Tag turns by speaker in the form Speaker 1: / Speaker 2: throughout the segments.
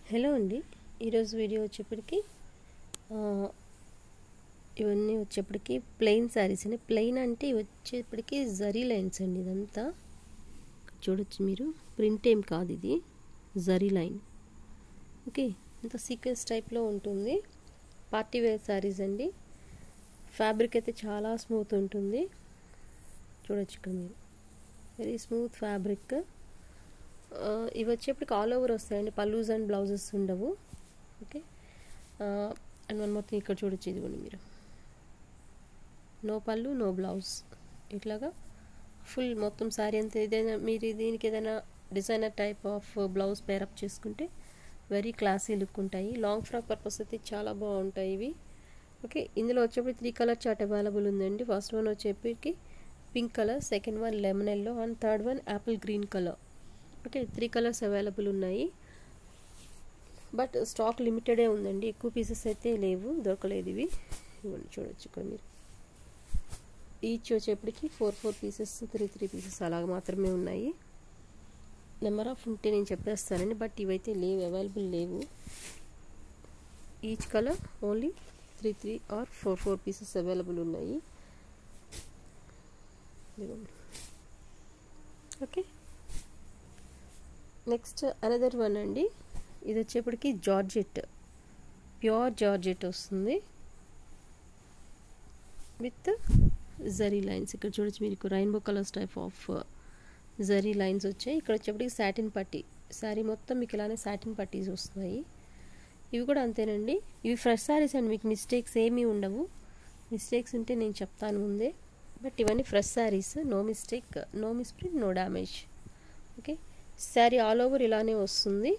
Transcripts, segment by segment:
Speaker 1: hello అండి ఈరోజు video వచ్చేప్పటికి ఆ, ఇవన్నీ వచ్చేప్పటికి ప్లెయిన్ శారీస్ అండి ప్లెయిన్ అంటే ఇవి వచ్చేప్పటికి జరీ లైన్స్ అండి ఇదంతా చూడొచ్చు మీరు ప్రింట్ ఏం కాదు ఇది జరీ లైన్ ఓకే ఇంత సీక్వెన్స్ టైప్లో ఉంటుంది పార్టీ వేర్ శారీస్ అండి ఫ్యాబ్రిక్ అయితే చాలా స్మూత్ ఉంటుంది చూడొచ్చు ఇక్కడ మీరు వెరీ స్మూత్ ఫ్యాబ్రిక్ ఇవి వచ్చేప్పటికి ఆల్ ఓవర్ వస్తాయండి పల్లూస్ అండ్ బ్లౌజెస్ ఉండవు ఓకే అండ్ వన్ మొత్తం ఇక్కడ చూడొచ్చు ఇదిగోండి మీరు నో పళ్ళు నో బ్లౌజ్ ఇట్లాగా ఫుల్ మొత్తం శారీ అంతా ఏదైనా మీరు దీనికి ఏదైనా designer type of blouse pair up చేసుకుంటే వెరీ క్లాసీ లుక్ ఉంటాయి లాంగ్ ఫ్రాక్ పర్పస్ అయితే చాలా బాగుంటాయి ఇవి ఓకే ఇందులో వచ్చేప్పుడు త్రీ కలర్ చార్ట్ అవైలబుల్ ఉందండి ఫస్ట్ వన్ వచ్చేప్పటికి pink colour second one lemon yellow and third one apple green colour okay three colours available ఉన్నాయి బట్ స్టాక్ లిమిటెడే ఉందండి ఎక్కువ పీసెస్ అయితే లేవు దొరకలేదు ఇవి ఇవ్వండి చూడొచ్చు ఇక్కడ మీరు ఈచ్ వచ్చేప్పటికి four four pieces three three pieces అలాగ మాత్రమే ఉన్నాయి నెంబర్ ఆఫ్ ఉంటే నేను చెప్పేస్తానండి బట్ ఇవైతే లేవు అవైలబుల్ లేవు each colour only three three or four four pieces available ఉన్నాయి ఓకే నెక్స్ట్ అనదర్ వన్ అండి ఇది వచ్చేప్పటికి జార్జెట్ ప్యూర్ జార్జెట్ వస్తుంది విత్ జరీ లైన్స్ ఇక్కడ చూడొచ్చు మీకు rainbow colours type of zari lines వచ్చాయి ఇక్కడ వచ్చేప్పటికి సాటిన్ పట్టీ శారీ మొత్తం మీకు ఇలానే సాటిన్ పట్టీస్ వస్తున్నాయి ఇవి కూడా అంతేనండి ఇవి ఫ్రెష్ శారీస్ అండి మీకు మిస్టేక్స్ ఏమీ ఉండవు మిస్టేక్స్ ఉంటే నేను చెప్తాను ముందే బట్ ఇవన్నీ fresh saris no mistake no misprint no damage okay sari all over ఇలానే వస్తుంది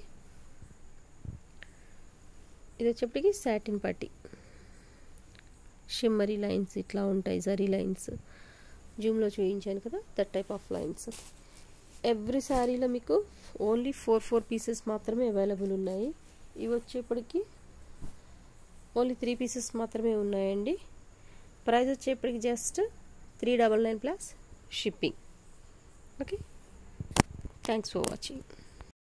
Speaker 1: ఇది వచ్చేప్పటికి సాటిన్ పట్టి షిమ్మరీ లైన్స్ ఇట్లా ఉంటాయి జరీ లైన్స్ జూమ్లో చూపించాను కదా that type of lines every శారీలో మీకు ఓన్లీ ఫోర్ ఫోర్ పీసెస్ మాత్రమే అవైలబుల్ ఉన్నాయి ఇవి వచ్చేప్పటికి ఓన్లీ త్రీ పీసెస్ మాత్రమే ఉన్నాయండి ప్రైస్ వచ్చేప్పటికి just three double nine plus shipping okay thanks for watching